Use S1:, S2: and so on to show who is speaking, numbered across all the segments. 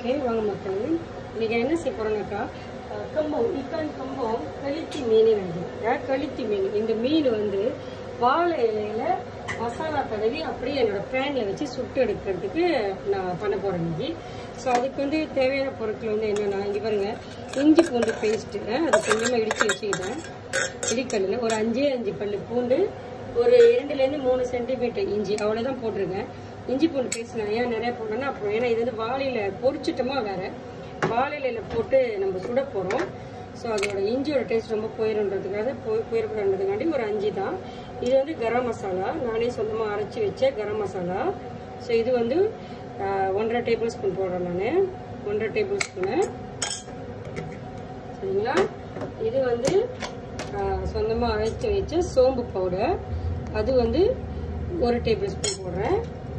S1: okay வாங்க மக்கள் இன்னைக்கு என்ன செய்ய போகிறோம்னாக்கா கம்பம் இக்கான் கம்பம் கழித்தி மீன் நினைக்கிறேன் கழித்தி மீன் இந்த மீன் வந்து வாழை இலையில மசாலா தடவி அப்படியே என்னோட பேனில் வச்சு சுட்டு எடுக்கிறதுக்கு நான் பண்ண போகிறேன் இன்னைக்கு ஸோ அதுக்கு வந்து தேவையான பொருட்கள் வந்து என்னென்னா இங்கே பாருங்க இஞ்சி பூண்டு பேஸ்ட்டு அதை கொஞ்சமாக இடித்து வச்சுக்கிட்டேன் இடிக்கல்லில் ஒரு அஞ்சே அஞ்சு பல்லு பூண்டு ஒரு இரண்டுலேருந்து மூணு சென்டிமீட்டர் இஞ்சி அவ்வளோதான் போட்டிருக்கேன் இஞ்சி பூண்டு பேஸ்ட் நான் ஏன் நிறைய போட்டேன்னா அப்புறம் ஏன்னா இது வந்து வாழையில பொரிச்சிட்டோமா வேற வாழையில போட்டு நம்ம சுட போகிறோம் ஸோ அதோட இஞ்சியோட டேஸ்ட் ரொம்ப போயிருன்றதுக்காக போய் போயிருக்கிறதுக்காண்டி ஒரு அஞ்சு தான் இது வந்து கரம் மசாலா நானே சொந்தமாக அரைச்சி வச்ச கரம் மசாலா ஸோ இது வந்து ஆஹ், ஒன்றரை டேபிள் ஸ்பூன் போடுறேன் நான் ஒன்றரை டேபிள் ஸ்பூனு சரிங்களா இது வந்து சொந்தமாக அரைச்சி வச்ச சோம்பு பவுடர் அது வந்து ஒரு டேபிள் ஸ்பூன் போடுறேன்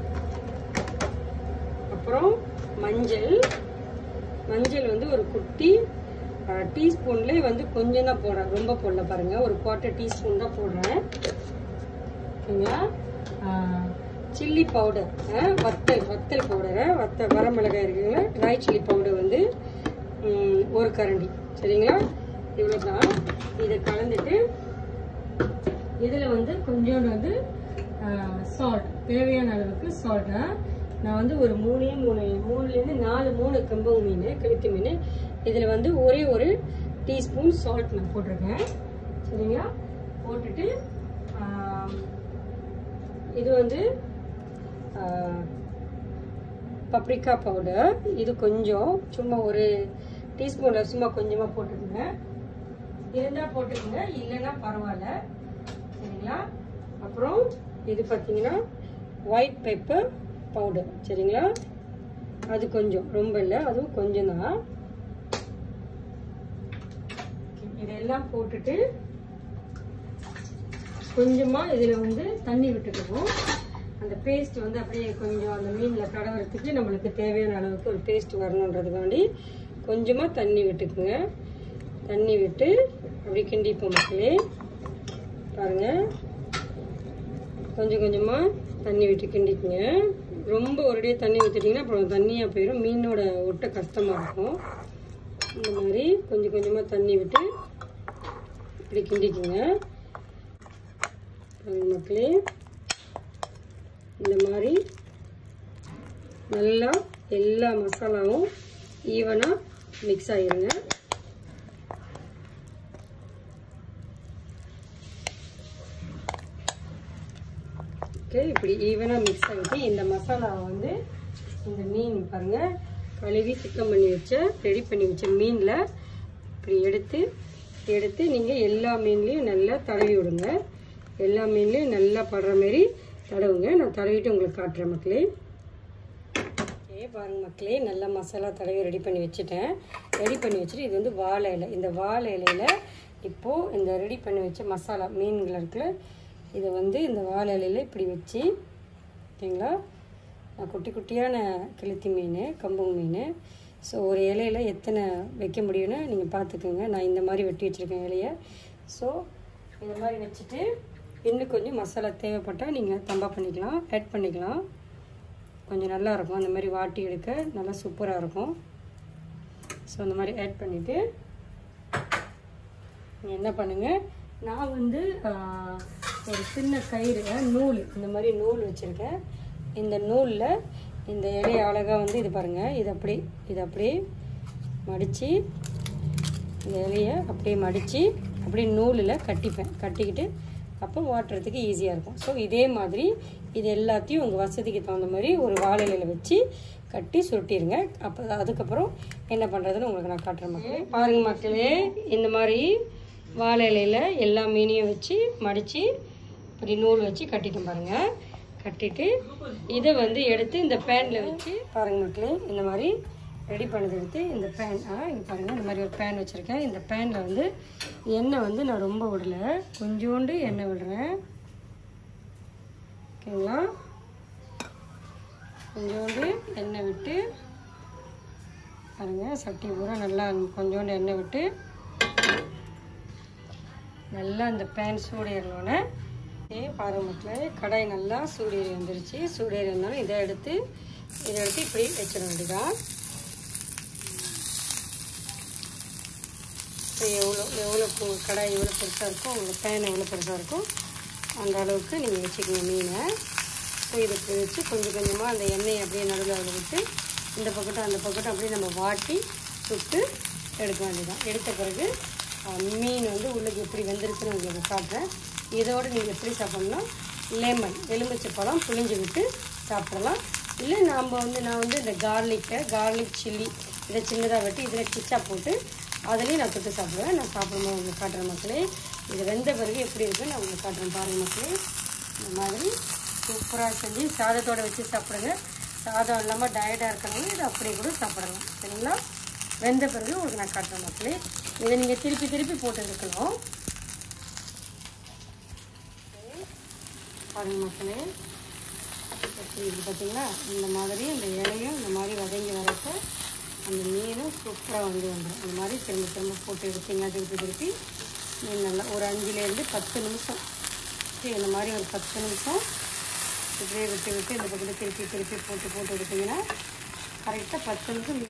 S1: அப்புறம் மஞ்சள் மஞ்சள் வந்து ஒரு குட்டி டீஸ்பூன்லேயே வந்து கொஞ்சம் தான் போடுறேன் ரொம்ப போடல பாருங்க ஒரு குவார்ட்டர் டீஸ்பூன் தான் போடுறேன் ஓகேங்களா சில்லி பவுடர் வத்தல் வத்தல் பவுடரை வத்த வரமிளகாய் இருக்குங்களா ட்ரை சில்லி பவுடர் வந்து ம், ஒரு கரண்டி சரிங்களா இவ்வளோ தான் இதை கலந்துட்டு இதில் வந்து கொஞ்சோண்டு வந்து சால்ட் தேவையான அளவுக்கு சால்ட்டை நான் வந்து ஒரு மூணே மூணு மூணுலேருந்து நாலு மூணு கம்பம் மீன் கழுத்து மீன் இதில் வந்து ஒரே ஒரு டீஸ்பூன் சால்ட் நான் போட்டிருக்கேன் சரிங்களா போட்டுட்டு ஆம், இது வந்து பப்ரிக்கா பவுடர் இது கொஞ்சம் சும்மா ஒரு டீஸ்பூனில் சும்மா கொஞ்சமாக போட்டுக்கோங்க இருந்தால் போட்டுக்கோங்க இல்லைன்னா பரவாயில்ல சரிங்களா அப்புறம் இது பார்த்தீங்கன்னா ஒயிட் பெப்பர் பவுடர் சரிங்களா அது கொஞ்சம் ரொம்ப இல்லை அதுவும் கொஞ்சம் தான் இதெல்லாம் போட்டுட்டு கொஞ்சமாக இதில் வந்து தண்ணி விட்டுக்கணும் அந்த பேஸ்ட் வந்து அப்படியே கொஞ்சம் அந்த மீனில் கடவுறதுக்கு நம்மளுக்கு தேவையான அளவுக்கு ஒரு பேஸ்ட் வரணுன்றதுக்காண்டி கொஞ்சமாக தண்ணி விட்டுக்குங்க தண்ணி விட்டு அப்படி கிண்டிப்போம் மக்களே பாருங்க கொஞ்சம் கொஞ்சமாக தண்ணி விட்டு கிண்டிக்குங்க ரொம்ப ஒரேடியாக தண்ணி ஊற்றிட்டிங்கன்னா அப்புறம் தண்ணியாக போயிடும் மீனோட ஒட்ட கஷ்டமாக இருக்கும் இந்த மாதிரி கொஞ்சம் கொஞ்சமாக தண்ணி விட்டு இப்படி கிண்டிக்குங்க பாருங்க மக்களே இந்த மாதிரி நல்லா எல்லா மசாலாவும் ஈவனாக மிக்ஸ் ஆகிருங்க ஓகே இப்படி ஈவனாக மிக்ஸ் ஆகிட்டு இந்த மசாலாவை வந்து இந்த மீன் பாருங்கள் கழுவி சுத்தம் பண்ணி வச்ச ரெடி பண்ணி வச்ச மீனில் இப்படி எடுத்து எடுத்து நீங்கள் எல்லா மீன்லேயும் நல்லா தடவி விடுங்க எல்லா மீன்லேயும் நல்லா படுற மாதிரி தடவுங்க நான் தடவிட்டு உங்களுக்கு காட்டுறேன் மக்களே ஓகே பாருங்க மக்களே நல்லா மசாலா தடவி ரெடி பண்ணி வச்சுட்டேன் ரெடி பண்ணி வச்சுட்டு இது வந்து வாழை இலை இந்த வாழை இலையில இப்போது இந்த ரெடி பண்ணி வச்ச மசாலா மீன்கள் இருக்குல்ல இதை வந்து இந்த வாழை இலையில இப்படி வச்சு ஓகேங்களா நான் குட்டி குட்டியான கெளுத்தி மீன் கம்புங் மீன் ஸோ ஒரு இலையில எத்தனை வைக்க முடியும்னு நீங்கள் பார்த்துக்கோங்க நான் இந்த மாதிரி வெட்டி வச்சுருக்கேன் இலைய ஸோ இந்த மாதிரி வச்சுட்டு இன்னும் கொஞ்சம் மசாலா தேவைப்பட்டால் நீங்கள் தம்பா பண்ணிக்கலாம் ஆட் பண்ணிக்கலாம் கொஞ்சம் நல்லா இருக்கும் அந்த மாதிரி வாட்டி எடுக்க நல்லா சூப்பராக இருக்கும் ஸோ அந்த மாதிரி ஆட் பண்ணிவிட்டு நீங்கள் என்ன பண்ணுங்கள் நான் வந்து ஆஹ், ஒரு சின்ன கயிறு நூல் இந்த மாதிரி நூல் வச்சுருக்கேன் இந்த நூலில் இந்த இலையை அழகாக வந்து இது பாருங்கள் இது அப்படியே இது அப்படியே மடித்து இந்த இலையை அப்படியே மடித்து அப்படியே நூலில் கட்டிப்பேன் கட்டிக்கிட்டு அப்போ வாட்டுறதுக்கு ஈஸியாக இருக்கும் ஸோ இதே மாதிரி இது எல்லாத்தையும் உங்கள் வசதிக்கு தகுந்த மாதிரி ஒரு வாழை இலையில வச்சு கட்டி சுருட்டிடுங்க அப்போ அதுக்கப்புறம் என்ன பண்ணுறதுன்னு உங்களுக்கு நான் காட்டுறேன் மக்களே பாருங்க மக்களே இந்த மாதிரி வாழை இலையில எல்லா மீனையும் வச்சு மடித்து இப்படி நூல் வச்சு கட்டிட்டேன் பாருங்கள் கட்டிட்டு இதை வந்து எடுத்து இந்த பேனில் வச்சு பாருங்க மக்களே இந்த மாதிரி ரெடி பண்ணது எடுத்து இந்த பேன் ஆ இங்கே பாருங்கள் இந்த மாதிரி ஒரு பேன் வச்சுருக்கேன் இந்த பேனில் வந்து எண்ணெய் வந்து நான் ரொம்ப விடல கொஞ்சோண்டு எண்ணெய் விடுறேன் ஓகேங்களா கொஞ்சோண்டு எண்ணெய் விட்டு பாருங்கள் சட்டி பூரா நல்லா கொஞ்சோண்டு எண்ணெய் விட்டு நல்லா அந்த பேன் சூடேறினோடனே ஏ பாருங்க மக்களே கடாய் நல்லா சூடேறி வந்துருச்சு சூடேறி இருந்தாலும் இதை எடுத்து இதை எடுத்து இப்படி வச்சிட வேண்டியதான் இப்போ எவ்வளோ எவ்வளோ உங்கள் கடாய் எவ்வளோ பெருசாக இருக்கோ உங்கள் பேன் எவ்வளோ பெருசாக இருக்கோ அந்த அளவுக்கு நீங்கள் வச்சுக்கோங்க மீனை ஸோ இதை இப்படி வச்சு கொஞ்சம் கொஞ்சமாக அந்த எண்ணெயை அப்படியே நடுவில் அதில் விட்டு இந்த பக்கட்டும் அந்த பக்கட்டும் அப்படியே நம்ம வாட்டி சுட்டு எடுக்க வேண்டியதான் எடுத்த பிறகு அஹ், மீன் வந்து உள்ளுக்கு எப்படி வெந்திருக்குன்னு உங்களுக்கு காட்டுறேன் இதோடு நீங்கள் எப்படி சாப்பிட்ணும்னா லெமன் எலுமிச்சை பழம் புளிஞ்சு விட்டு சாப்பிடலாம் இல்லை நாம் வந்து நான் வந்து இந்த கார்லிக்கை கார்லிக் சில்லி இதை சின்னதாக வெட்டி இதில் கிச்சா போட்டு அதுலேயும் நான் தொட்டு சாப்பிடுவேன் நான் சாப்பிடும்போது உங்களுக்கு காட்டுறேன் மக்களே இது வெந்த பிறகு எப்படி இருக்குன்னு நான் உங்களுக்கு காட்டுறேன் பாருங்கள் மக்களே இந்த மாதிரி சூப்பராக செஞ்சு சாதத்தோட வச்சு சாப்பிடுங்க சாதம் இல்லாமல் டயர்டாக இருக்கிறவங்க இதை அப்படியே கூட சாப்பிடலாம் சரிங்களா வெந்த பிறகு உங்களுக்கு நான் காட்டுறேன் மக்களே இதை நீங்கள் திருப்பி திருப்பி போட்டு எடுக்கணும் பாருங்க மக்களே எப்படி இருக்கு பார்த்தீங்களா இந்த மாதிரி இந்த இலையும் இந்த மாதிரி வதங்கி வரப்போ அந்த மீனும் சூப்பராக வந்து வந்துடும் இந்த மாதிரி திரும்ப திரும்ப போட்டு எடுத்தீங்கன்னா திருப்பி திருப்பி மீன் நல்லா ஒரு அஞ்சுலேருந்து பத்து நிமிஷம் சரி, இந்த மாதிரி ஒரு பத்து நிமிஷம் இப்படியே விட்டு விட்டு இந்த பக்கத்தில் திருப்பி திருப்பி போட்டு போட்டு எடுத்தீங்கன்னா கரெக்டாக பத்து நிமிஷம்